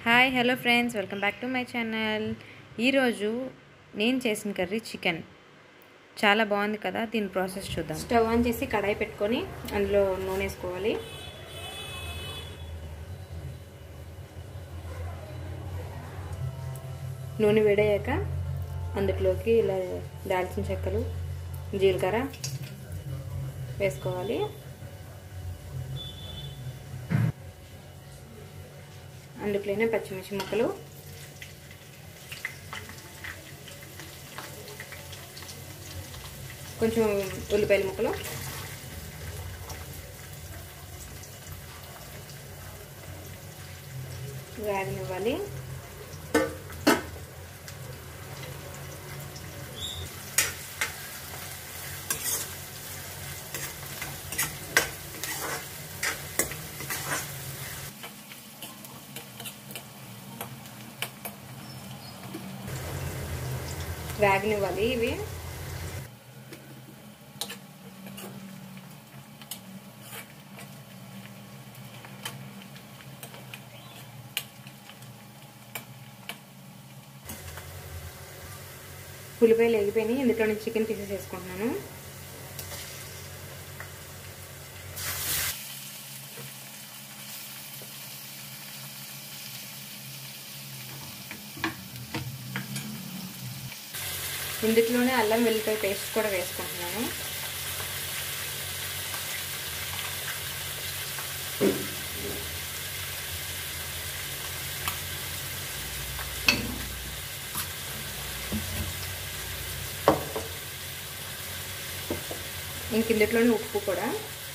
hi hello friends welcome back to my channel ఈరోజు నేను చేసిన కర్రీ చికెన్ చాలా బాగుంది కదా దీని ప్రాసెస్ చూద్దాం స్టవ్ ఆన్ చేసి కడాయి పెట్టుకొని అందులో నూనె వేసుకోవాలి నూనె వేడయ్యాక అందులోకి ఇలా దాల్చిన చెక్కలు జీలకర్ర వేసుకోవాలి అందులోనే పచ్చిమిర్చి ముక్కలు కొంచెం ఉల్లిపాయల ముక్కలు వేగనివ్వాలి వేగనివ్వాలి ఇవి పులిపాయలు ఎగిపోయినాయి ఇందులో నేను చికెన్ పీసెస్ వేసుకుంటున్నాను ఇందులోనే అల్లం వెల్లిపాయ పేస్ట్ కూడా వేసుకుంటున్నాను ఇంక ఇందులోనే ఉప్పు కూడా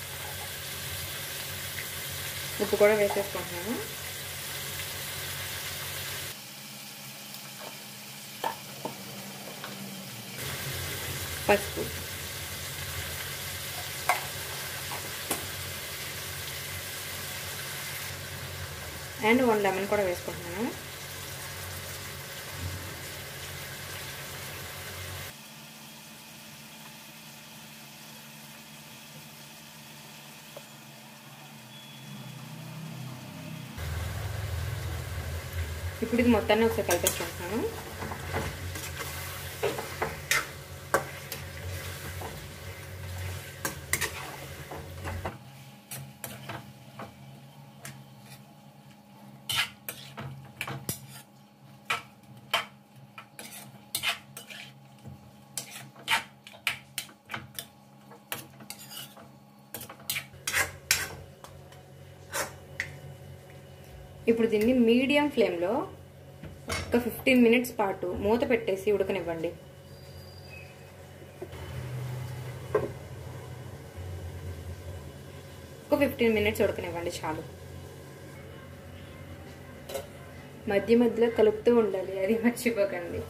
ఉప్పు కూడా వేసేసుకుంటున్నాను పసుపు అండ్ వన్ లెమన్ కూడా వేసుకుంటున్నాను ఇప్పుడు ఇది మొత్తాన్ని ఒకసారి కలిపేసుకుంటున్నాను ఇప్పుడు దీన్ని మీడియం ఫ్లేమ్లో ఒక ఫిఫ్టీన్ మినిట్స్ పాటు మూత పెట్టేసి ఉడకనివ్వండి ఒక ఫిఫ్టీన్ మినిట్స్ ఉడకనివ్వండి చాలు మధ్య మధ్యలో కలుపుతూ ఉండాలి అది మర్చిపోకండి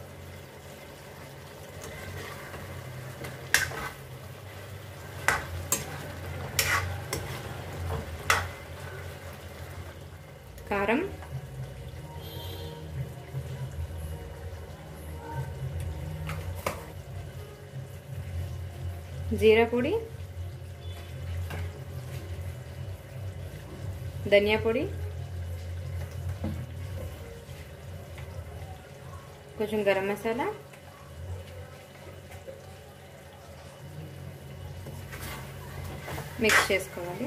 కారం జీరా పొడి ధనియా పొడి కొంచెం గరం మసాలా మిక్స్ చేసుకోవాలి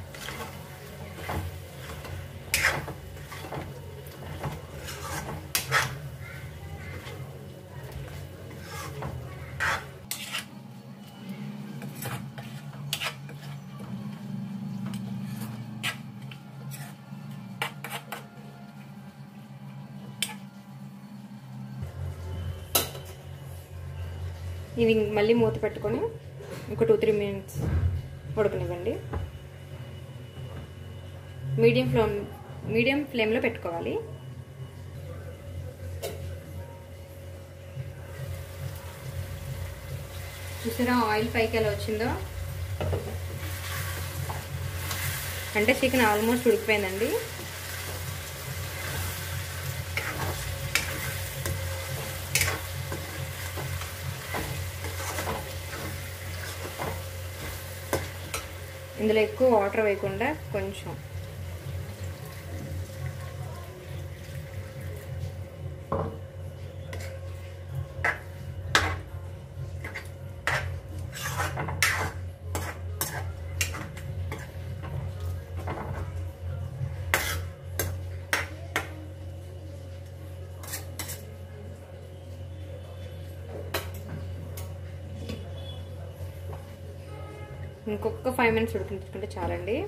ఇది మళ్ళీ మూత పెట్టుకొని ఒక టూ త్రీ మినిట్స్ ఉడకనివ్వండి మీడియం ఫ్లేమ్ మీడియం ఫ్లేమ్లో పెట్టుకోవాలి చూసారా ఆయిల్ పైకి ఎలా వచ్చిందో అంటే చికెన్ ఆల్మోస్ట్ ఉడికిపోయిందండి ఇందులో ఎక్కువ వాటర్ వేయకుండా కొంచెం ఇంకొక ఫైవ్ మినిట్స్ ఉడికించుకుంటే చాలండి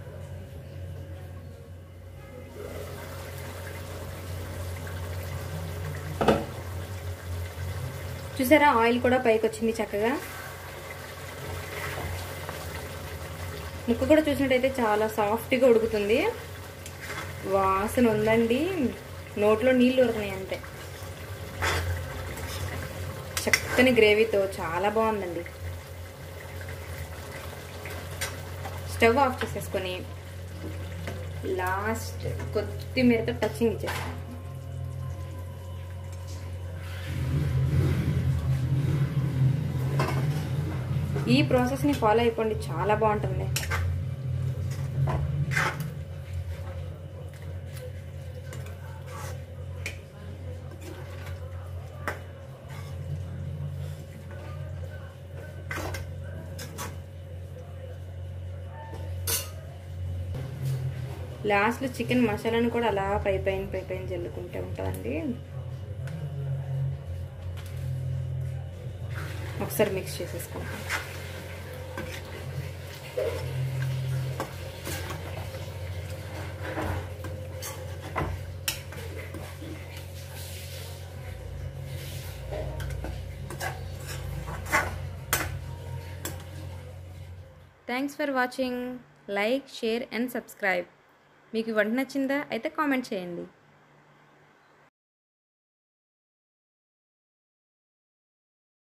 చూసారా ఆయిల్ కూడా పైకి వచ్చింది చక్కగా ముక్క కూడా చూసినట్టయితే చాలా సాఫ్ట్గా ఉడుకుతుంది వాసన ఉందండి నోట్లో నీళ్ళు ఉరుకున్నాయి అంతే చక్కని గ్రేవీతో చాలా బాగుందండి స్టవ్ ఆఫ్ చేసేసుకొని లాస్ట్ కొత్తిమీరతో టచింగ్ ఇచ్చేస్తాను ఈ ప్రాసెస్ని ఫాలో అయిపోండి చాలా బాగుంటుంది లాస్ట్లో చికెన్ మసాలాను కూడా అలా పై పైన పై పైన జల్లుకుంటే ఉంటుందండి ఒకసారి మిక్స్ చేసేసుకుంటాం thanks for watching like share and subscribe మీకు వంట నచ్చిందా అయితే కామెంట్ చేయండి